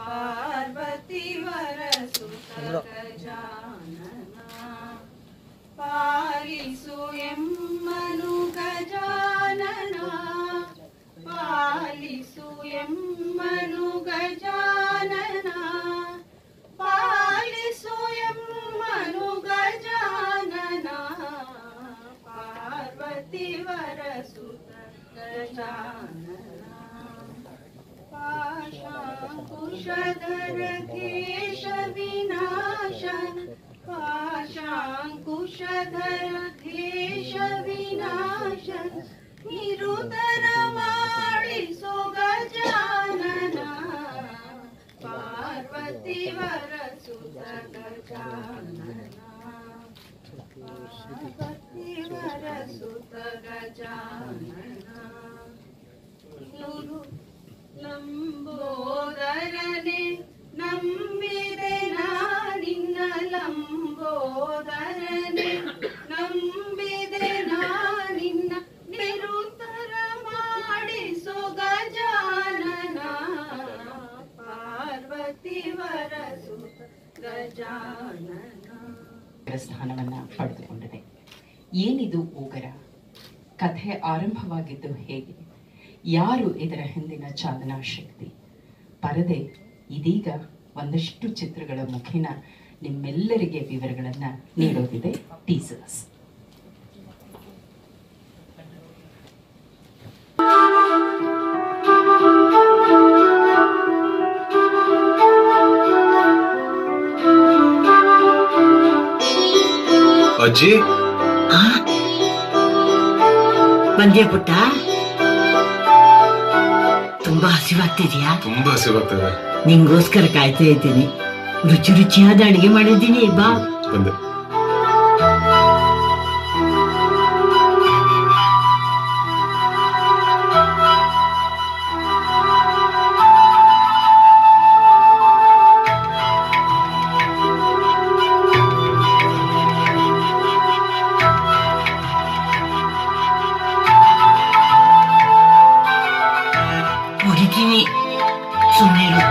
ಪಾರ್ವತಿ ವರಸುತ ಗಜಾನನ ಪಾಲಿಸು ಎಮ್ಮನು ಗಜಾನನ ಪಾಲಿಸು ಎಮ್ಮನು ಗಜಾನನ ಪಾಲಿಸು ಎಮ್ಮನು ಗಜಾನನ ಪಾರ್ವತಿ ವರಸುತ ಗಜಾನನ पाशाङ्कुशधर केश विनाशन पाशाङ्कुशधर केश विनाशन निरुदर ಮಾಡಿಸೋ ಗಜಾನನ ಪಾರ್ವತಿ ವರಸುತ ಗಜಾನನ ಪಾರ್ವತಿ ವರಸುತ ಗಜಾನನ ನುರು ಲಂಬೋದರನೆ ನಂಬಿದೆ ನಾನಿನ್ನ ಲಂಬೋದರನೆ ನಂಬಿದೆ ನಾನಿನ್ನ ನಿರುತ್ತರ ಮಾಡಿಸೋ ಗಜಾನನ ಪಾರ್ವತಿ ವರಸುತ ಗಜಾನನ ಸ್ಥಾನವನ್ನ ಪಡೆದುಕೊಂಡಿದೆ ಏನಿದು ಉಗರ ಕಥೆ ಆರಂಭವಾಗಿದ್ದು ಹೇಗೆ ಯಾರು ಇದರ ಹಿಂದಿನ ಚಾಲನಾ ಶಕ್ತಿ ಪರದೆ ಇದೀಗ ಒಂದಷ್ಟು ಚಿತ್ರಗಳ ಮುಖೇನ ನಿಮ್ಮೆಲ್ಲರಿಗೆ ವಿವರಗಳನ್ನ ನೀಡೋದಿದೆ ಟೀಸರ್ಸ್ ಅಜ್ಜಿ ಬಂದ್ಯಾ ಪುಟ್ಟ ತುಂಬಾ ಹಸಿವಾಗ್ತಿದ್ಯಾ ತುಂಬಾ ಹಸಿವಾಗ್ತದೆ ನಿಂಗೋಸ್ಕರ ಕಾಯ್ತಾ ಇದ್ದೀನಿ ರುಚಿ ರುಚಿಯಾದ ಅಡಿಗೆ ಮಾಡಿದ್ದೀನಿ ಬಾ ಬಂದೆ ಹೊಡಿತೀನಿ ಸುಮ್ಮನೆ ಇರು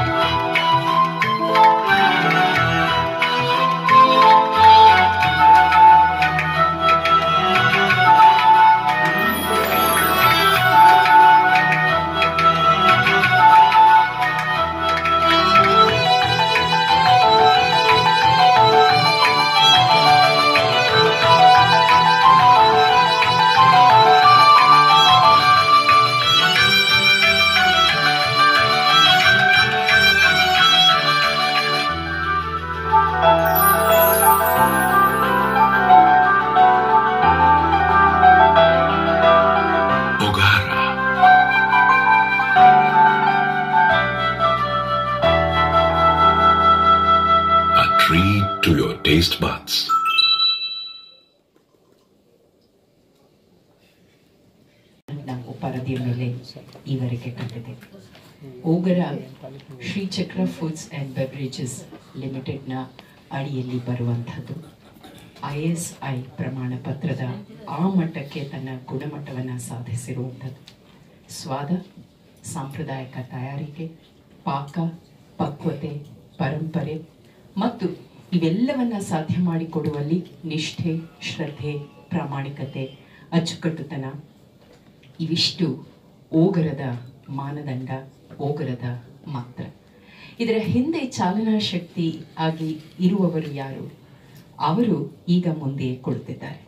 Ogara. A treat to your taste buds. ನಾವು ಪರದೆಯ ಮೇಲೆ ಈವರೆಗೆ ಕಂಡಿದೆ Ogara Srichakra foods and beverages ಲಿಮಿಟೆಡ್ನ ಅಡಿಯಲ್ಲಿ ಬರುವಂಥದ್ದು ಐ ಎಸ್ ಐ ಪ್ರಮಾಣ ಪತ್ರದ ಆ ಮಟ್ಟಕ್ಕೆ ತನ್ನ ಗುಣಮಟ್ಟವನ್ನು ಸಾಧಿಸಿರುವಂಥದ್ದು ಸ್ವಾದ ಸಾಂಪ್ರದಾಯಿಕ ತಯಾರಿಕೆ ಪಾಕ ಪಕ್ವತೆ ಪರಂಪರೆ ಮತ್ತು ಇವೆಲ್ಲವನ್ನ ಸಾಧ್ಯ ಮಾಡಿಕೊಡುವಲ್ಲಿ ನಿಷ್ಠೆ ಶ್ರದ್ಧೆ ಪ್ರಾಮಾಣಿಕತೆ ಅಚ್ಚುಕಟ್ಟುತನ ಇವಿಷ್ಟು ಓಗರದ ಮಾನದಂಡ ಓಗರದ ಮಾತ್ರ ಇದರ ಹಿಂದೆ ಚಾಲನಾ ಶಕ್ತಿ ಆಗಿ ಇರುವವರು ಯಾರು ಅವರು ಈಗ ಮುಂದೆ ಕೊಡುತ್ತಿದ್ದಾರೆ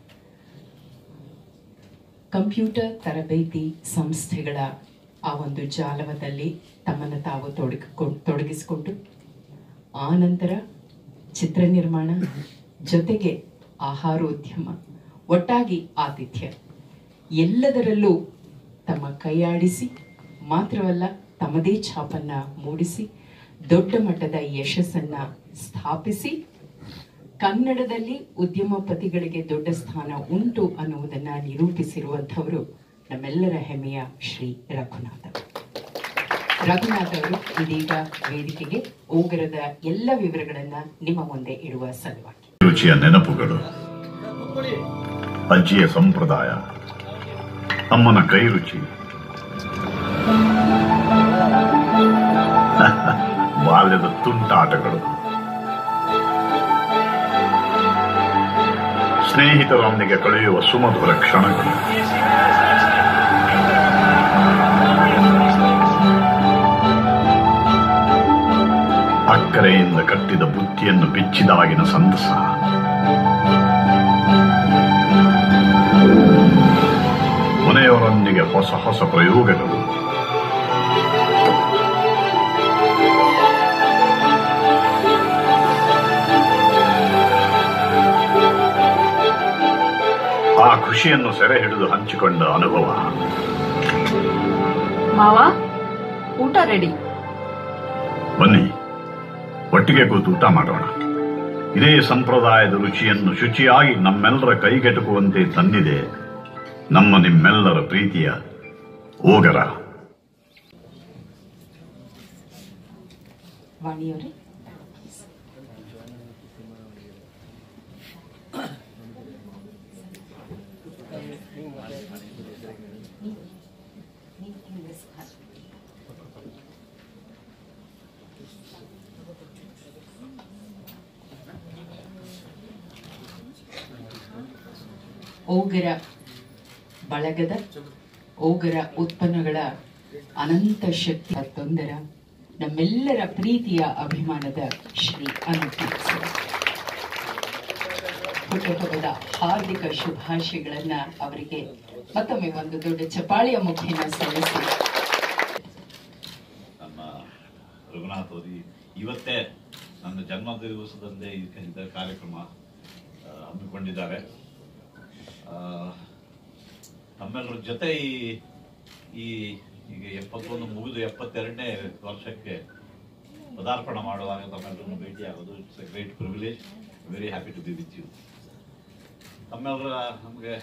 ಕಂಪ್ಯೂಟರ್ ತರಬೇತಿ ಸಂಸ್ಥೆಗಳ ಆ ಒಂದು ಜಾಲವದಲ್ಲಿ ತಮ್ಮನ್ನು ತಾವು ತೊಡಗಿಕೊಂಡು ತೊಡಗಿಸಿಕೊಂಡು ಆ ನಂತರ ಚಿತ್ರ ನಿರ್ಮಾಣ ಜೊತೆಗೆ ಆಹಾರೋದ್ಯಮ ಒಟ್ಟಾಗಿ ಆತಿಥ್ಯ ಎಲ್ಲದರಲ್ಲೂ ತಮ್ಮ ಕೈಯಾಡಿಸಿ ಮಾತ್ರವಲ್ಲ ತಮ್ಮದೇ ಛಾಪನ್ನ ಮೂಡಿಸಿ ದೊಡ್ಡ ಮಟ್ಟದ ಯಶಸ್ಸನ್ನ ಸ್ಥಾಪಿಸಿ ಕನ್ನಡದಲ್ಲಿ ಉದ್ಯಮಪತಿಗಳಿಗೆ ದೊಡ್ಡ ಸ್ಥಾನ ಉಂಟು ಅನ್ನುವುದನ್ನ ನಿರೂಪಿಸಿರುವಂಥವರು ನಮ್ಮೆಲ್ಲರ ಹೆಮ್ಮೆಯ ಶ್ರೀ ರಘುನಾಥ ರಘುನಾಥ್ ಅವರು ಇದೀಗ ವೇದಿಕೆಗೆ ಓಗರದ ಎಲ್ಲ ವಿವರಗಳನ್ನ ನಿಮ್ಮ ಮುಂದೆ ಇಡುವ ಸಲುವಾಗಿ ರುಚಿಯ ನೆನಪುಗಳು ಅಜ್ಜಿಯ ಸಂಪ್ರದಾಯ ಅಮ್ಮನ ಕೈ ರುಚಿ ಬಹಳ ಬಾಲ್ಯದ ತುಂಟಾಟಗಳು ಸ್ನೇಹಿತರೊಂದಿಗೆ ಕಳೆಯುವ ಸುಮಧುರ ಕ್ಷಣಗಳು ಅಕ್ಕರೆಯಿಂದ ಕಟ್ಟಿದ ಬುತ್ತಿಯನ್ನು ಬಿಚ್ಚಿದಾಗಿನ ಸಂತಸ ಮನೆಯವರೊಂದಿಗೆ ಹೊಸ ಹೊಸ ಪ್ರಯೋಗಗಳು ಆ ಖುಷಿಯನ್ನು ಸೆರೆ ಹಿಡಿದು ಹಂಚಿಕೊಂಡ ಅನುಭವ ಮಾವ ಊಟ ರೆಡಿ ಬನ್ನಿ ಒಟ್ಟಿಗೆ ಕೂತು ಊಟ ಮಾಡೋಣ ಇದೇ ಸಂಪ್ರದಾಯದ ರುಚಿಯನ್ನು ಶುಚಿಯಾಗಿ ನಮ್ಮೆಲ್ಲರ ಕೈಗೆಟುಕುವಂತೆ ತಂದಿದೆ ನಮ್ಮ ನಿಮ್ಮೆಲ್ಲರ ಪ್ರೀತಿಯ ಓಗರ ವಾಣಿಯವರೇ ಓಗರ ಬಳಗದ ಓಗರ ಉತ್ಪನ್ನಗಳ ಅನಂತ ಶಕ್ತಿ ತೊಂದರ ನಮ್ಮೆಲ್ಲರ ಪ್ರೀತಿಯ ಅಭಿಮಾನದ ಶ್ರೀ ಅನುಪ್ ಸರ್. ಹುಟ್ಟುಹಬ್ಬದ ಹಾರ್ದಿಕ ಶುಭಾಶಯಗಳನ್ನ ಅವರಿಗೆ ಮತ್ತೊಮ್ಮೆ ಒಂದು ದೊಡ್ಡ ಚಪಾಳಿಯ ಮುಖೇನ ಸಲ್ಲಿಸಿ ನಮ್ಮ ರಘುನಾಥ್ ಅವರು ಈ- ಇವತ್ತೇ ನನ್ನ ಜನ್ಮ ದಿವಸದಂದೇ ಈ ಕ- ಕಾರ್ಯಕ್ರಮ ಆ, ಹಮ್ಮಿಕೊಂಡಿದ್ದಾರೆ ಆ, ನಮ್ಮೆಲ್ಲರ ಜೊತೆ ಈ ಈ ಈಗ ಎಪ್ಪತ್ತೊಂದು ಮುಗಿದು ಎಪ್ಪತ್ತೆರಡನೇ ವರ್ಷಕ್ಕೆ ಪದಾರ್ಪಣ ಮಾಡುವಾಗ ತಮ್ಮೆಲ್ಲರನ್ನು ಭೇಟಿಯಾಗೋದು it's a great privilege very happy to be with you ತಮ್ಮೆಲ್ಲರ ನಮಗೆ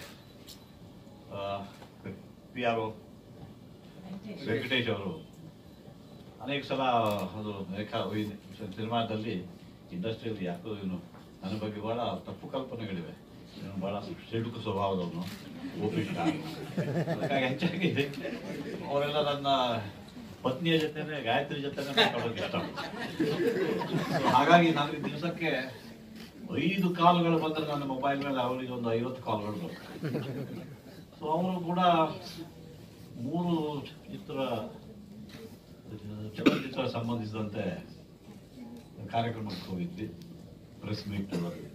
ಪಿ ಆರ್ ವೆಂಕಟೇಶ್ ಅವರು ಅನೇಕ ಸಲ ಅದು ರೇಖಾ ಈ ಸಿನಿಮಾದಲ್ಲಿ ಇಂಡಸ್ಟ್ರಿಯಲ್ಲಿ ಯಾಕೋ ಇವನು ನನ್ನ ಬಗ್ಗೆ ಬಹಳ ತಪ್ಪು ಕಲ್ಪನೆಗಳಿವೆ ಇವನು ಬಹಳ ಸಿಡುಕು ಸ್ವಭಾವದವನು ಓಪಿಷ್ಟ ಅದಕ್ಕಾಗಿ ಹೆಚ್ಚಾಗಿ ಅವರೆಲ್ಲ ನನ್ನ ಪತ್ನಿಯ ಜೊತೆನೆ ಗಾಯತ್ರಿ ಜೊತೆನೆ ಮಾತಾಡೋಕೆ ಇಷ್ಟ So ಹಾಗಾಗಿ ನನಗೆ ದಿವಸಕ್ಕೆ ಐದು ಕಾಲ್ಗಳು ಬಂದ್ರೆ ನನ್ನ ಮೊಬೈಲ್ ಮೇಲೆ ಅವರಿಗೆ ಒಂದು ಐವತ್ತು ಕಾಲ್ಗಳು ಬರ್ತವೆ ಸೊ ಅವರು ಕೂಡ ಮೂರು ಚಿತ್ರ ಚಲನಚಿತ್ರ ಸಂಬಂಧಿಸಿದಂತೆ ಕಾರ್ಯಕ್ರಮಕ್ಕೆ ಹೋಗಿದ್ವಿ press meet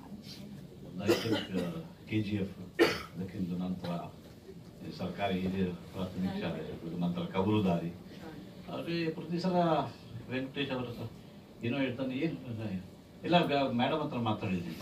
K G F ಅದಕ್ಕಿಂತ ನಂತರ ಈ ಸರ್ಕಾರಿ ಹಿರಿಯ ಪ್ರಾಥಮಿಕ ಶಾಲೆ ಅದರ ನಂತರ ಕಬರುದಾರಿ ಆದರೆ ಪ್ರತಿ ಸಲ ವೆಂಕಟೇಶ್ ಅವರು ಸ- ಏನೋ ಹೇಳ್ತಾನೆ ಏನು ಇಲ್ಲ ಮೇಡಮ್ ಹತ್ರ ಮಾತಾಡಿದ್ದೀನಿ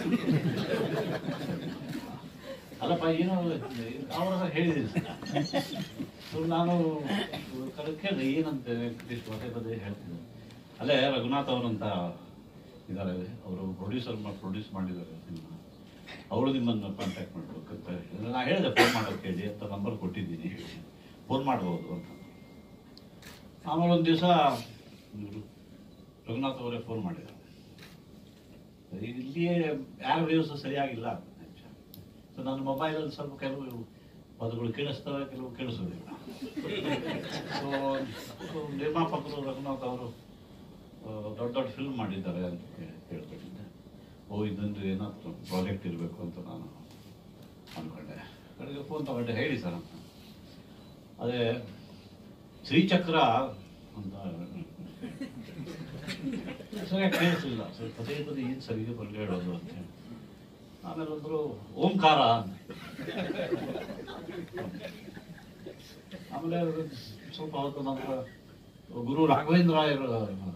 ಅಲ್ಲಪ್ಪ ಏನೋ ಅವರ ಹೇಳಿದ್ದೀನಿ ಸೊ ನಾನು ಕರೆ- ಕೇಳಿದೆ ಏನಂತೆ ವೆಂಕಟೇಶ್ ಪದೇ ಪದೇ ಹೇಳ್ತಿದ್ದೆ ಅಲ್ಲೇ ರಘುನಾಥ್ ಅವರಂತ ಇದ್ದಾರೆ ಅವರು ಪ್ರೊಡ್ಯೂಸರ್ ಪ್ರೊಡ್ಯೂಸ್ ಮಾಡಿದ್ದಾರೆ ಸಿನಿಮಾ ಅವರು ನಿಮ್ಮನ್ನು ಕಾಂಟ್ಯಾಕ್ಟ್ ಮಾಡಬೇಕು ಅಂತ ಹೇಳಿದ್ರು. ನಾನು ಹೇಳಿದೆ ಫೋನ್ ಮಾಡೋಕೆ ಹೇಳಿ ಅಂತ ನಂಬರ್ ಕೊಟ್ಟಿದ್ದೀನಿ ಫೋನ್ ಮಾಡ್ಬೋದು ಅಂತ ಆಮೇಲೆ ಒಂದು ದಿವಸ ರಘುನಾಥ್ ಅವರೇ ಫೋನ್ ಮಾಡಿದರು ಇಲ್ಲಿಯೇ ಯಾರ ವ್ಯೂಸ್ ಸರಿಯಾಗಿಲ್ಲ ಸೊ ನನ್ನ ಮೊಬೈಲಲ್ಲಿ ಸ್ವಲ್ಪ ಕೆಲವು ಪದಗಳು ಕೇಳಿಸ್ತವೆ ಕೆಲವು ಕೇಳಿಸೋದಿಲ್ಲ ಸೊ ನಿರ್ಮಾಪಕರು ರಘುನಾಥ್ ಅವರು ಆ, ದೊಡ್ಡ ದೊಡ್ಡ ಫಿಲ್ಮ್ ಮಾಡಿದ್ದಾರೆ ಅಂತ ಕೇ- ಕೇಳ್ಪಟ್ಟಿದ್ದೆ ಓ ಇದೊಂದು ಏನಾದ್ರು ಪ್ರಾಜೆಕ್ಟ್ ಇರಬೇಕು ಅಂತ ನಾನು ಅಂದ್ಕೊಂಡೆ ಕಡೆಗೆ ಫೋನ್ ತಗೊಂಡೆ ಹೇಳಿ ಸರ್ ಅಂತ ಅದೇ ಶ್ರೀಚಕ್ರ ಅಂತ ಸರಿಯಾಗಿ ಕೇಳಿಸಲಿಲ್ಲ ಸರ್ ಪದೇ ಪದೇ ಏನು ಸರಿಗೆ ಬರಲಿ ಹೇಳೋದು ಅಂತ ಹೇಳಿ ಆಮೇಲೆ ಅಂದ್ರು ಓಂಕಾರ ಅಂತ ಆಮೇಲೆ ಸ್ವಲ್ಪ ಹೊತ್ತು ನಂತರ ಗುರು ರಾಘವೇಂದ್ರ ರಾಯರು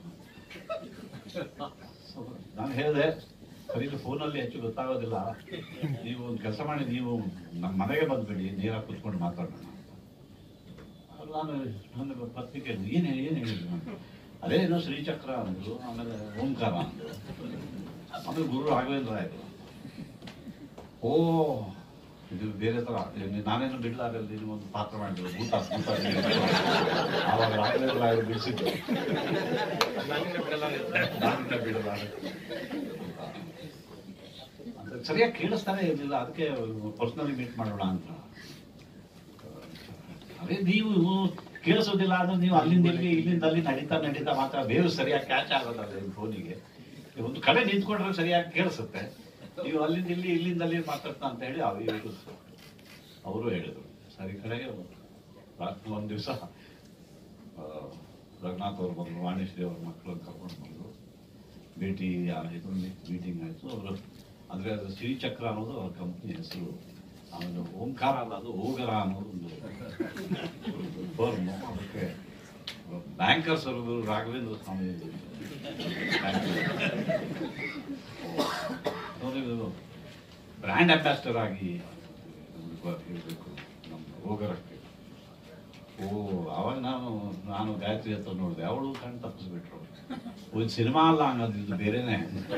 ನಾನು ಹೇಳಿದೆ ಕರೀಲಿ ಫೋನಲ್ಲಿ ಹೆಚ್ಚು ಗೊತ್ತಾಗೋದಿಲ್ಲ ನೀವು ಒಂದು ಕೆಲಸ ಮಾಡಿ ನೀವು ನಮ್ಮ ಮನೆಗೆ ಬಂದ್ಬಿಡಿ ನೇರಾಗಿ ಕೂತ್ಕೊಂಡು ಮಾತಾಡೋಣ ಅಂತ ಆಮೇಲೆ ನಾನು ನನ್ನ ಪತ್ನಿ ಕೇಳಿದೆ ಏನು ಏನು ಹೇಳಿದ್ರು ನಾನು ಅದೇ ಏನೋ ಶ್ರೀಚಕ್ರ ಅಂದ್ರು ಆಮೇಲೆ ಓಂಕಾರ ಅಂದ್ರು ಆಮೇಲೆ ಗುರು ರಾಘವೇಂದ್ರ ರಾಯರು ಓ ಇದು ಬೇರೆ ತರ ಇದು ನಾನೇನು ಬಿಡ್ಲಾರಲ್ಲಿ ನೀವು ಒಂದು ಪಾತ್ರ ಮಾಡಿದ್ರು ಭೂತ ಭೂತ ಆವಾಗ ರಾಘವೇಂದ್ರ ರಾಯರು ಬಿಡಿಸಿದ್ರು ನಾನಿನ್ನ ಬಿಡಲಾರೆ ಅಂತ ಸರಿಯಾಗಿ ಕೇಳಿಸ್ತಾನೆ ಇರಲಿಲ್ಲ ಅದಕ್ಕೆ ಪರ್ಸನಲಿ ಮೀಟ್ ಮಾಡೋಣ ಅಂತ ಅದೇ ನೀವು ಕೇಳಿಸೋದಿಲ್ಲ ಅಂದ್ರೆ ನೀವು ಅಲ್ಲಿಂದ ಇಲ್ಲಿ ಇಲ್ಲಿಂದ ಅಲ್ಲಿ ನಡೀತಾ ನಡೀತಾ ಮಾತ್ರ ಬೇವು ಸರಿಯಾಗಿ ಕ್ಯಾಚ್ ಆಗೋದಲ್ಲ ಈ ಫೋನಿಗೆ ಒಂದು ಕಡೆ ನಿಂತ್ಕೊಂಡ್ರೆ ಸರಿಯಾಗಿ ಕೇಳಿಸುತ್ತೆ ನೀವು ಅಲ್ಲಿಂದ ಇಲ್ಲಿ ಇಲ್ಲಿಂದ ಅಲ್ಲಿ ಮಾತಾಡ್ತಾ ಅಂತ ಹೇಳಿ ಅವ್ ಇವರು ಅವರು ಹೇಳಿದರು ಸರಿ ಕಡೆಗೆ ಒಂದು ದಿವಸ ರಘುನಾಥ್ ಅವ್ರು ಬಂದರು ವಾಣಿಶ್ರೀ ಅವ್ರ ಮಕ್ಕಳನ್ನ ಕರ್ಕೊಂಡು ಬಂದರು ಭೇಟಿ ಆಯಿತು ಮೀಟಿಂಗ್ ಆಯಿತು ಅವರು ಅಂದರೆ ಅದು ಶ್ರೀಚಕ್ರ ಅನ್ನೋದು ಅವ್ರ ಕಂಪ್ನಿ ಹೆಸರು ಆಮೇಲೆ ಓಂಕಾರ ಅಲ್ಲ ಅದು ಓಗರ ಅನ್ನೋದು ಒಂದು ಫರ್ಮ್ ಅದಕ್ಕೆ ಬ್ಯಾಂಕರ್ಸ್ ಅವರು ರಾಘವೇಂದ್ರ ಸ್ವಾಮಿ ಬ್ರ್ಯಾಂಡ್ ಅಂಬಾಸಿಡರ್ ಆಗಿ ಇರಬೇಕು ನಮ್ಮ ಓಗರಕ್ಕೆ ಓ ಅವಾಗ ನಾನು ನಾನು ಗಾಯತ್ರಿ ಹತ್ರ ನೋಡಿದೆ ಅವಳು ಕಣ್ ತಪ್ಪಿಸ್ಬಿಟ್ರು ಒಂದು ಸಿನಿಮಾ ಅಲ್ಲ ಹಂಗದು ಇದು ಬೇರೆನೆ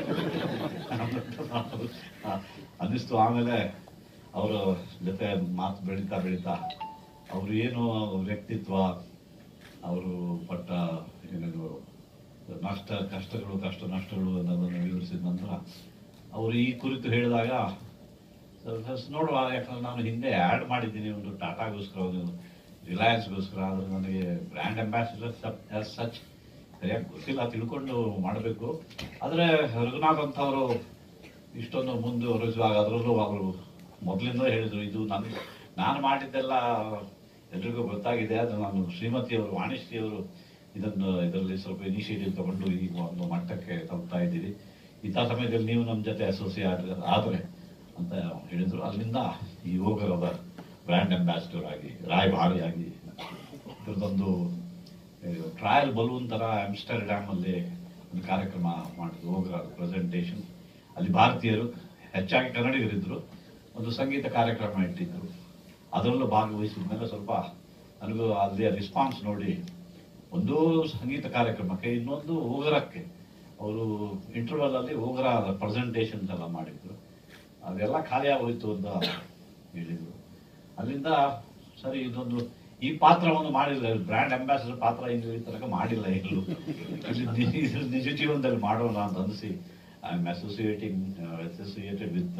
ಅನ್ನಿಸ್ತು ಆಮೇಲೆ ಅವರ ಜೊತೆ ಮಾತು ಬೆಳೀತಾ ಬೆಳೀತಾ ಅವರು ಏನು ವ್ಯಕ್ತಿತ್ವ ಅವರು ಪಟ್ಟ ಏನೇನು ನಷ್ಟ ಕಷ್ಟಗಳು ಕಷ್ಟ ನಷ್ಟಗಳು ಅನ್ನೋದನ್ನು ವಿವರಿಸಿದ ನಂತರ ಅವರು ಈ ಕುರಿತು ಹೇಳಿದಾಗ ಫಸ್ಟ್ ನೋಡುವ ಯಾಕಂದ್ರೆ ನಾನು ಹಿಂದೆ ಆ್ಯಡ್ ಮಾಡಿದ್ದೀನಿ ಒಂದು ಟಾಟಾಗೋಸ್ಕರ ಒಂದು ರಿಲಯನ್ಸ್ಗೋಸ್ಕರ ಆದರೆ ನನಗೆ ಬ್ರ್ಯಾಂಡ್ ಅಂಬಾಸಿಡರ್ ಸಚ್ ಸರಿಯಾಗಿ ಗೊತ್ತಿಲ್ಲ ತಿಳ್ಕೊಂಡು ಮಾಡಬೇಕು ಆದರೆ ರಘುನಾಥ್ ಅಂತವರು ಇಷ್ಟೊಂದು ಮುಂದುವರಿಸುವಾಗ ಅದರಲ್ಲೂ ಅವರು ಮೊದಲಿಂದ ಹೇಳಿದರು ಇದು ನನ್ನ ನಾನು ಮಾಡಿದ್ದೆಲ್ಲ ಎಲ್ರಿಗೂ ಗೊತ್ತಾಗಿದೆ ಅದು ನಾನು ಶ್ರೀಮತಿಯವರು ವಾಣಿಶ್ರೀಯವರು ಇದನ್ನು ಇದರಲ್ಲಿ ಸ್ವಲ್ಪ ಇನಿಷಿಯೇಟಿವ್ ತಗೊಂಡು ಈ ಒಂದು ಮಟ್ಟಕ್ಕೆ ತಲುಪ್ತಾ ಇದ್ದೀರಿ ಇಂಥ ಸಮಯದಲ್ಲಿ ನೀವು ನಮ್ಮ ಜೊತೆ ಅಸೋಸಿಯೇಟ್ ಆದರೆ ಅಂತ ಹೇಳಿದರು ಅಲ್ಲಿಂದ ಈ ಯೋಗದ ಬ್ರ್ಯಾಂಡ್ ಅಂಬಾಸಿಡರ್ ಆಗಿ ರಾಯಭಾರಿಯಾಗಿ ಇದ್ರದ್ದೊಂದು ಟ್ರಯಲ್ ಬಲೂನ್ ಥರ ಆಮ್ಸ್ಟರ್ಡ್ಯಾಮ್ ಅಲ್ಲಿ ಒಂದು ಕಾರ್ಯಕ್ರಮ ಮಾಡಿದ್ರು ಹೋಗ್ರ ಪ್ರೆಸೆಂಟೇಷನ್ ಅಲ್ಲಿ ಭಾರತೀಯರು ಹೆಚ್ಚಾಗಿ ಕನ್ನಡಿಗರಿದ್ದರು ಒಂದು ಸಂಗೀತ ಕಾರ್ಯಕ್ರಮ ಇಟ್ಟಿದ್ರು ಅದರಲ್ಲೂ ಭಾಗವಹಿಸಿದ ಮೇಲೆ ಸ್ವಲ್ಪ ನನಗೂ ಅಲ್ಲಿ ರೆಸ್ಪಾನ್ಸ್ ನೋಡಿ ಒಂದು ಸಂಗೀತ ಕಾರ್ಯಕ್ರಮಕ್ಕೆ ಇನ್ನೊಂದು ಹೋಗರಕ್ಕೆ ಅವರು ಇಂಟರ್ವಲ್ ಅಲ್ಲಿ ಹೋಗರ ಪ್ರೆಸೆಂಟೇಷನ್ಸ್ ಎಲ್ಲ ಮಾಡಿದ್ರು ಅದೆಲ್ಲ ಖಾಲಿ ಆಗೋಯ್ತು ಅಂತ ಹೇಳಿದ್ರು ಅಲ್ಲಿಂದ ಸರಿ ಇದೊಂದು ಈ ಪಾತ್ರವನ್ನು ಮಾಡಿಲ್ಲ ಬ್ರ್ಯಾಂಡ್ ಅಂಬಾಸಿಡರ್ ಪಾತ್ರ ಇಲ್ಲಿ ತನಕ ಮಾಡಿಲ್ಲ ಎಲ್ಲೂ ಇಲ್ಲಿ ನಿ- ಇದು ನಿಜ ಜೀವನದಲ್ಲಿ ಮಾಡೋಣ ಅಂತ ಅನಿಸಿ I am associating associated with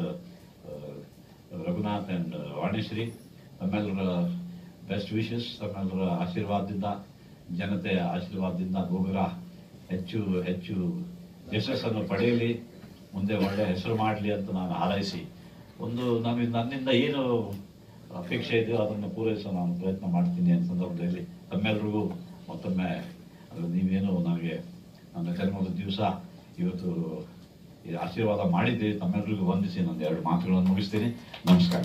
Raghunath and Vanishri ತಮ್ಮೆಲ್ಲರ ಬೆಸ್ಟ್ ವಿಶಸ್ ತಮ್ಮೆಲ್ಲರ ಆಶೀರ್ವಾದದಿಂದ ಜನತೆಯ ಆಶೀರ್ವಾದದಿಂದ ಗೋಗುರ ಹೆಚ್ಚು ಹೆಚ್ಚು ಯಶಸ್ಸನ್ನು ಪಡೆಯಲಿ ಮುಂದೆ ಒಳ್ಳೆಯ ಹೆಸರು ಮಾಡಲಿ ಅಂತ ನಾನು ಹಾರೈಸಿ ಒಂದು ನಮಗೆ ನನ್ನಿಂದ ಏನು ಅಪೇಕ್ಷೆ ಇದೆಯೋ ಅದನ್ನು ಪೂರೈಸೋ ನಾನು ಪ್ರಯತ್ನ ಮಾಡ್ತೀನಿ ಅಂತ ಸಂದರ್ಭದಲ್ಲಿ ತಮ್ಮೆಲ್ಲರಿಗೂ ಮತ್ತೊಮ್ಮೆ ಅದು ನೀವೇನು ನನಗೆ ನನ್ನ ಜನ್ಮದ ದಿವಸ ಇವತ್ತು ಈ ಆಶೀರ್ವಾದ ಮಾಡಿದ್ದೀರಿ ತಮ್ಮೆಲ್ಲರಿಗೂ ವಂದಿಸಿ ನಂದು ಎರಡು ಮಾತುಗಳನ್ನು ಮುಗಿಸ್ತೀನಿ ನಮಸ್ಕಾರ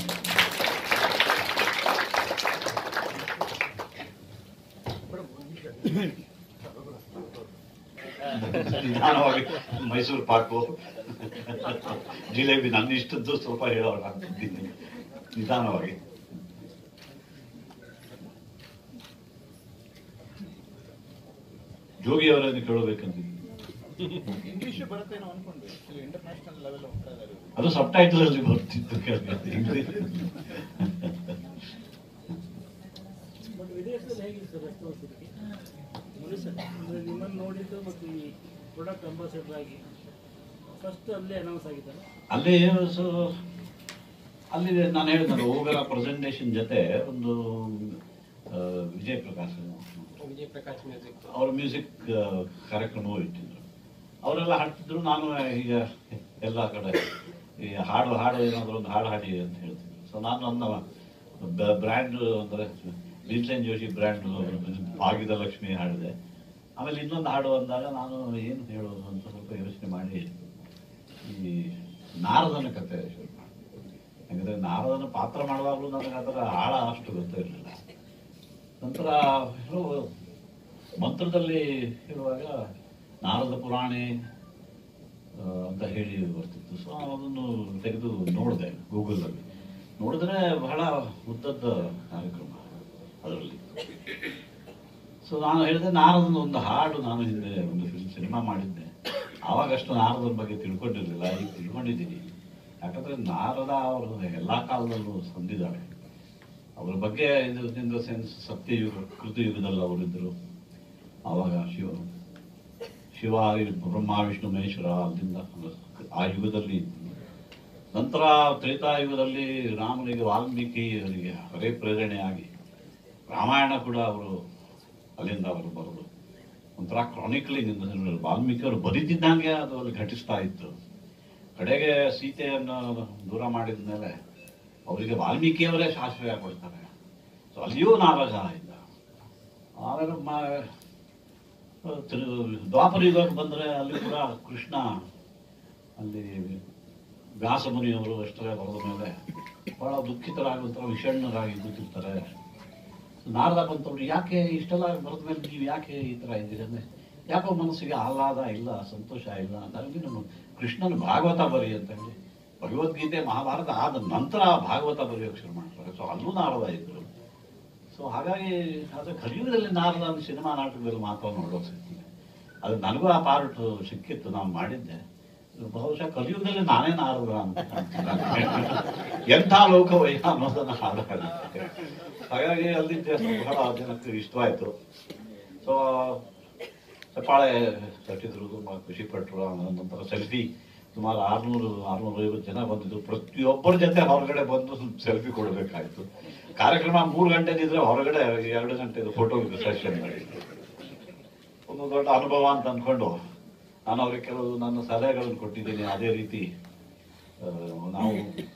ನಿಧಾನವಾಗಿ ಮೈಸೂರು ಪಾಕು ಜಿಲೇಬಿ ನನ್ನ ಇಷ್ಟದ್ದು ಸ್ವಲ್ಪ ಹೇಳೋಣ ಅಂತಿದ್ದೀನಿ ನಿಧಾನವಾಗಿ ಜೋಗಿ ಅವರನ್ನು ಕೇಳಬೇಕಂತಿದ್ದೀನಿ ಇಂಗ್ಲಿಷ್ ಬರುತ್ತೇನೋ ಅನ್ಕೊಂಡ್ವಿ ಇಂಟರ್ನ್ಯಾಷನಲ್ ಲೆವೆಲ್ ಹೋಗ್ತಾ ಇದ್ದಾರೆ ಇವ್ರು. ಅದು ಸಬ್ ಟೈಟಲ್ ಅಲ್ಲಿ ಬರ್ತಿತ್ತು ಕೇಳಬೇಕು ಇಂಗ್ಲಿಷ್ ಬಟ್ ವಿದೇಶದಲ್ಲಿ ಹೇಗಿದೆ ಸರ್ ರೆಸ್ಪಾನ್ಸ್ ಇದಕ್ಕೆ ನೋಡಿ ಸರ್ ಅಂದ್ರೆ ನಿಮ್ಮನ್ನು ನೋಡಿದ್ದು ಮತ್ತು ಈ ಪ್ರಾಡಕ್ಟ್ ಅಂಬಾಸಿಡರ್ ಆಗಿ ಫಸ್ಟ್ ಅಲ್ಲೇ ಅನೌನ್ಸ್ ಆಗಿದ್ದಲ್ಲ ಅಲ್ಲಿ ಸೊ ಅಲ್ಲಿ ನಾನು ಹೇಳಿದ್ನಲ್ಲ ಹೋಗರ ಪ್ರೆಸೆಂಟೇಷನ್ ಜೊತೆ ಒಂದು ಆ, ವಿಜಯ್ ಪ್ರಕಾಶ್ ವಿಜಯ್ ಪ್ರಕಾಶ್ ಮ್ಯೂಸಿಕ್ ಅವ್ರ ಮ್ಯೂಸಿಕ್ ಕಾರ್ಯಕ್ರಮವೂ ಇಟ್ಟಿದ್ರು ಅವರೆಲ್ಲ ಹಾಡ್ತಿದ್ರು ನಾನು ಈಗ ಎಲ್ಲ ಕಡೆ ಈ ಹಾಡು ಹಾಡು ಏನಾದ್ರು ಒಂದು ಹಾಡು ಹಾಡಿ ಅಂತ ಹೇಳ್ತಿದ್ರು ಸೊ ನಾನು ನನ್ನ ಬ್ರ್ಯಾಂಡ್ ಅಂದರೆ ಭೀಮ್ಸೇನ್ ಜೋಶಿ ಬ್ರ್ಯಾಂಡ್ ಭಾಗ್ಯದ ಲಕ್ಷ್ಮಿ ಹಾಡಿದೆ ಆಮೇಲೆ ಇನ್ನೊಂದು ಹಾಡು ಅಂದಾಗ ನಾನು ಏನು ಹೇಳೋದು ಅಂತ ಸ್ವಲ್ಪ ಯೋಚನೆ ಮಾಡಿ ಈ ನಾರದನ ಕತೆ ಶುರು ಮಾಡಿದೆ ಯಾಕಂದರೆ ನಾರದನ ಪಾತ್ರ ಮಾಡುವಾಗಲೂ ನನಗೆ ಅದರ ಆಳ ಅಷ್ಟು ಗೊತ್ತಿರಲಿಲ್ಲ ನಂತರ ಏನೋ ಮಂತ್ರದಲ್ಲಿ ಹೇಳುವಾಗ ನಾರದ ಪುರಾಣಿ ಆ, ಅಂತ ಹೇಳಿ ಬರ್ತಿತ್ತು ಸೊ ಅದನ್ನು ತೆಗೆದು ನೋಡಿದೆ ಗೂಗಲಲ್ಲಿ ನೋಡಿದ್ರೆ ಬಹಳ ಉದ್ದದ ಕಾರ್ಯಕ್ರಮ ಅದರಲ್ಲಿ ಸೊ ನಾನು ಹೇಳಿದೆ ನಾರದನ ಒಂದು ಹಾಡು ನಾನು ಹಿಂದೆ ಒಂದು ಫಿಲ್ಮ್ ಸಿನಿಮಾ ಮಾಡಿದ್ದೆ ಆವಾಗ ಅಷ್ಟು ನಾರದನ ಬಗ್ಗೆ ತಿಳ್ಕೊಂಡಿರಲಿಲ್ಲ ಈಗ ತಿಳ್ಕೊಂಡಿದ್ದೀನಿ ಯಾಕಂದ್ರೆ ನಾರದ ಅವರು ಎಲ್ಲ ಕಾಲದಲ್ಲೂ ಸಂದಿದ್ದಾಳೆ ಅವರ ಬಗ್ಗೆ ಇದು ಇನ್ ದ ಸೆನ್ಸ್ ಸತ್ಯಯುಗ ಕೃತಯುಗದಲ್ಲಿ ಅವರಿದ್ದರು ಆವಾಗ ಶಿವ ಶಿವ ಬ್ರಹ್ಮ ವಿಷ್ಣು ಮಹೇಶ್ವರ ಅಲ್ಲಿಂದ ಆ ಯುಗದಲ್ಲಿ ಇದ್ದರು. ನಂತರ ತ್ರೇತಾಯುಗದಲ್ಲಿ ರಾಮನಿಗೆ ವಾಲ್ಮೀಕಿ ಅವರಿಗೆ ಹರೇ ಪ್ರೇರಣೆಯಾಗಿ ರಾಮಾಯಣ ಕೂಡ ಅವರು ಅಲ್ಲಿಂದ ಅವರು ಬರೋದು ಒಂಥರ ಕ್ರಾನಿಕಲಿ ವಾಲ್ಮೀಕಿ ಅವರು ಬರೀತಿದ್ದಂಗೆ ಅದು ಅಲ್ಲಿ ಘಟಿಸ್ತಾ ಇತ್ತು ಕಡೆಗೆ ಸೀತೆಯನ್ನು ದೂರ ಮಾಡಿದ ಮೇಲೆ ಅವರಿಗೆ ವಾಲ್ಮೀಕಿಯವರೇ ಶಾಶ್ವಯ ಕೊಡ್ತಾರೆ ಸೊ ಅಲ್ಲಿಯೂ ನಾರಾಜ ಇದ್ದ ಆಮೇಲೆ ಮ ತಿರು- ದ್ವಾಪರ ಯುಗಕ್ಕೆ ಬಂದರೆ ಅಲ್ಲಿ ಕೂಡ ಕೃಷ್ಣ ಅಲ್ಲಿ ವ್ಯಾಸಮುನಿಯವರು ಅಷ್ಟರೇ ಬರೆದ ಮೇಲೆ ಬಹಳ ದುಃಖಿತರಾಗಿ ಒಂಥರ ವಿಷಣ್ಣರಾಗಿ ಕೂತಿರ್ತಾರೆ ನಾರದ ಬಂತವ್ರು ಯಾಕೆ ಇಷ್ಟೆಲ್ಲ ಬರೆದ ಮೇಲೆ ನೀವು ಯಾಕೆ ಈ ಥರ ಇದ್ದೀರಿ ಅಂದರೆ ಯಾಕೋ ಮನಸ್ಸಿಗೆ ಆಹ್ಲಾದ ಇಲ್ಲ ಸಂತೋಷ ಇಲ್ಲ ನನಗೆ ನಾನು ಕೃಷ್ಣನ ಭಾಗವತ ಬರಿ ಅಂತ ಹೇಳಿ ಭಗವದ್ಗೀತೆ ಮಹಾಭಾರತ ಆದ ನಂತರ ಭಾಗವತ ಬರೆಯೋಕೆ ಶುರು ಮಾಡ್ತಾರೆ ಸೊ ಅಲ್ಲೂ ನಾರದ ಇದ್ರು ಸೊ ಹಾಗಾಗಿ ಅದು ಕಲಿಯುಗದಲ್ಲಿ ನಾರದ ಸಿನಿಮಾ ನಾಟಕದಲ್ಲಿ ಮಾತ್ರ ನೋಡೋಕೆ ಸಿಗ್ತದೆ ಅದು ನನಗೂ ಆ ಪಾರ್ಟ್ ಸಿಕ್ಕಿತ್ತು ನಾನು ಮಾಡಿದ್ದೆ ಬಹುಶಃ ಕಲಿಯುಗದಲ್ಲಿ ನಾನೇ ನಾರದ ಅಂತ ಕಾಣ್ತೀನಿ. ಎಂಥ ಲೋಕವಯ್ಯ ಅನ್ನೋದನ್ನ ಹಾಡಾಗುತ್ತೆ ಹಾಗಾಗಿ ಅಲ್ಲಿ ಬಹಳ ಜನಕ್ಕೆ ಇಷ್ಟವಾಯಿತು ಸೊ ಚಪ್ಪಾಳೆ ತಟ್ಟಿದ್ರು ತುಂಬ ಖುಷಿ ಪಟ್ಟರು ಆಮೇಲೆ ನಂತರ ಸೆಲ್ಫಿ ಸುಮಾರು ಆರ್ನೂರು ಆರ್ನೂರ ಐವತ್ತು ಜನ ಬಂದಿದ್ರು ಪ್ರತಿಯೊಬ್ಬರ ಜೊತೆ ಹೊರಗಡೆ ಬಂದು ಸೆಲ್ಫಿ ಕೊಡಬೇಕಾಯ್ತು ಕಾರ್ಯಕ್ರಮ ಮೂರು ಗಂಟೆದಿದ್ರೆ ಹೊರಗಡೆ ಎರಡು ಗಂಟೆದು ಫೋಟೋ ಸೆಷನ್ ಮಾಡಿದ್ರು ಒಂದು ದೊಡ್ಡ ಅನುಭವ ಅಂತ ಅಂದ್ಕೊಂಡು ನಾನು ಅವ್ರಿಗೆ ಕೆಲವು ನನ್ನ ಸಲಹೆಗಳನ್ನು ಕೊಟ್ಟಿದ್ದೀನಿ ಅದೇ ರೀತಿ ಆ, ನಾವು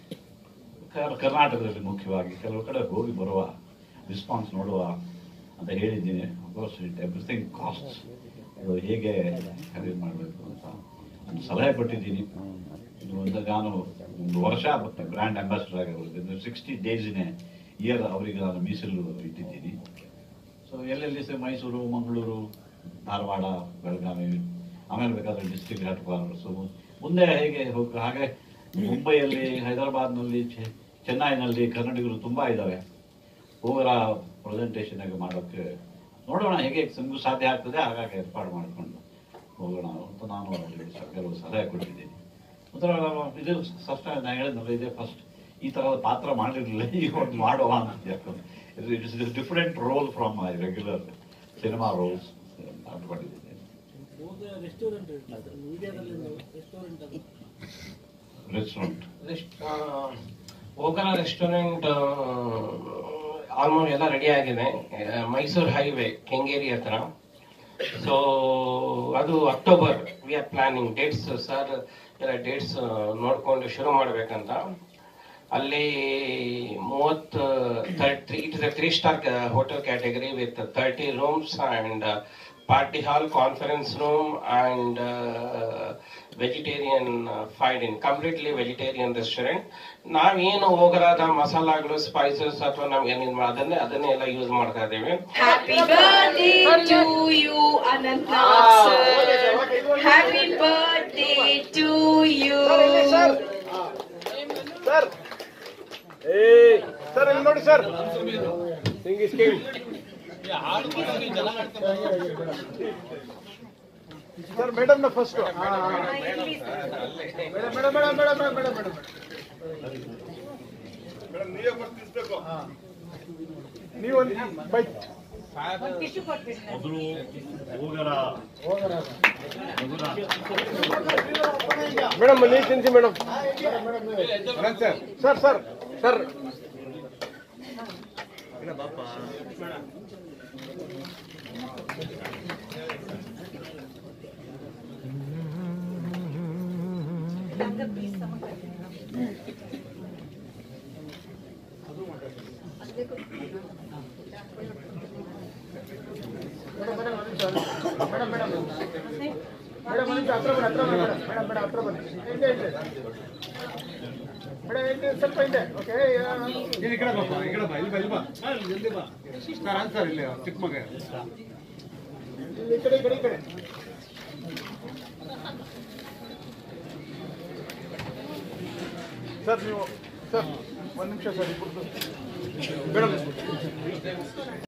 ಕರ್- ಕರ್ನಾಟಕದಲ್ಲಿ ಮುಖ್ಯವಾಗಿ ಕೆಲವು ಕಡೆ ಹೋಗಿ ಬರುವ ರಿಸ್ಪಾನ್ಸ್ ನೋಡುವ ಅಂತ ಹೇಳಿದ್ದೀನಿ ಅಫ್ಕೋರ್ಸ್ ಇಟ್ ಎವ್ರಿಥಿಂಗ್ ಕಾಸ್ಟ್ ಅದು ಹೇಗೆ ಖರೀದಿ ಮಾಡಬೇಕು ಅಂತ ಒಂದು ಸಲಹೆ ಕೊಟ್ಟಿದ್ದೀನಿ ಇದು ಒಂದು ನಾನು ಒಂದು ವರ್ಷ ಬ್ರ್ಯಾಂಡ್ ಅಂಬಾಸಿಡರ್ ಆಗಿ ಸಿಕ್ಸ್ಟಿ ಡೇಸಿನೇ ಇಯರ್ ಅವರಿಗೆ ನಾನು ಮೀಸಲು ಇಟ್ಟಿದ್ದೀನಿ ಸೊ ಎಲ್ಲೆಲ್ಲಿ ಸಹ ಮೈಸೂರು ಮಂಗಳೂರು ಧಾರವಾಡ ಬೆಳಗಾವಿ ಆಮೇಲೆ ಬೇಕಾದ್ರೆ ಡಿಸ್ಟ್ರಿಕ್ಟ್ ಹೆಡ್ ಕ್ವಾರ್ಟರ್ಸು ಮುಂದೆ ಹೇಗೆ ಹೋಗ ಹಾಗೆ ಮುಂಬೈಯಲ್ಲಿ ಹೈದರಾಬಾದ್ನಲ್ಲಿ ಚೆ- ಚೆನ್ನೈನಲ್ಲಿ ಕನ್ನಡಿಗರು ತುಂಬ ಇದ್ದಾವೆ ಹೋಗರ ಪ್ರೆಸೆಂಟೇಷನ್ ಆಗಿ ಮಾಡೋಕ್ಕೆ ನೋಡೋಣ ಹೇಗೆ ನಮಗೂ ಸಾಧ್ಯ ಆಗ್ತದೆ ಹಾಗಾಗಿ ಏರ್ಪಾಡು ಮಾಡಿಕೊಂಡು ಹೋಗೋಣ ಅಂತ ನಾನು ಅವರಿಗೆ ಸ- ಕೆಲವು ಸಲಹೆ ಕೊಟ್ಟಿದ್ದೀನಿ ಒಂಥರ ಇದು ಫಸ್ಟ್ ನಾನು ಹೇಳಿದ್ನಲ್ಲ ಇದೇ ಫಸ್ಟ್ ಈ ಥರದ ಪಾತ್ರ ಮಾಡಿರಲಿಲ್ಲ ಈಗ ಒಂದು ಮಾಡುವ ಅಂತ ಯಾಕಂದ್ರೆ it is different role from my regular cinema roles ಅಂದ್ಕೊಂಡಿದ್ದೀನಿ ಹೋದ ರೆಸ್ಟೋರೆಂಟ್ ಇರ್ತದೆ ಮೀಡಿಯಾದಲ್ಲಿ ರೆಸ್ಟೋರೆಂಟ್ ಅದು ರೆಸ್ಟೋರೆಂಟ್ ಓಗರ ರೆಸ್ಟೋರೆಂಟ್ ಆಲ್ಮೋಸ್ಟ್ ಎಲ್ಲ ರೆಡಿ ಆಗಿದೆ ಮೈಸೂರು ಹೈವೇ ಕೆಂಗೇರಿ ಹತ್ರ ಸೊ ಅದು October we are planning dates sir ಎಲ್ಲ ಡೇಟ್ಸ್ ನೋಡ್ಕೊಂಡು ಶುರು ಮಾಡ್ಬೇಕಂತ ಅಲ್ಲಿ ಮೂವತ್ತು thirty it is a three star hotel category with thirty rooms and party hall conference room and vegetarian ಫೈಡ್ ಇನ್ ಕಂಪ್ಲೀಟ್ಲಿ ವೆಜಿಟೇರಿಯನ್ ರೆಸ್ಟೋರೆಂಟ್ ನಾವೇನು ಹೋಗರಾದ ಮಸಾಲಾಗಳು ಸ್ಪೈಸಸ್ ಅಥವಾ ನಮ್ಗೆ ಏನೇನು ಅದನ್ನೇ ಅದನ್ನೇ ಎಲ್ಲ ಯೂಸ್ ಮಾಡ್ತಾ ಇದ್ದೀವಿ Happy birthday to you, Anantnath sir. Happy birthday to you. Sir sir ಇಲ್ಲಿ ನೋಡಿ ಸರ್ ಸರ್ ಮೇಡಮ್ ನ first madam madam madam madam madam madam madam madam ನೀವೇ ಬರ್ತಿಸ್ಬೇಕು ನೀವು ಒಂದು ಬೈ ಮೊದಲು ಹೋಗರ ಮೇಡಮ್ ಅಲ್ಲಿ ತಿನ್ಸಿ madam sir sir sir madam madam madam ಒಂದು ಹತ್ರ ಬನ್ನಿ ಹತ್ರ ಬನ್ನಿ ಮೇಡಮ್ ಮೇಡಮ್ ಹತ್ರ ಬನ್ನಿ ಹಿಂದೆ ಹಿಂದೆ ಮೇಡಮ್ ಹಿಂದೆ ಸ್ವಲ್ಪ ಹಿಂದೆ ಓಕೆ ಈ ಕಡೆ ಬಾ ಈ ಕಡೆ ಬಾ ಇಲ್ಲಿ ಬಾ ಇಲ್ಲಿ ಬಾ ಜಲ್ದಿ ಬಾ ಸರ್ ಆನ್ಸರ್ ಇಲ್ಲಿ ಚಿಕ್ಕ ಮಗ ಈ ಕಡೆ ಈ ಕಡೆ ಈ ಕಡೆ ಸರ್ ನೀವು ಸರ್ ಒಂದು ನಿಮಿಷ ಸರ್ ಇಬ್ಬರು ಮೇಡಮ್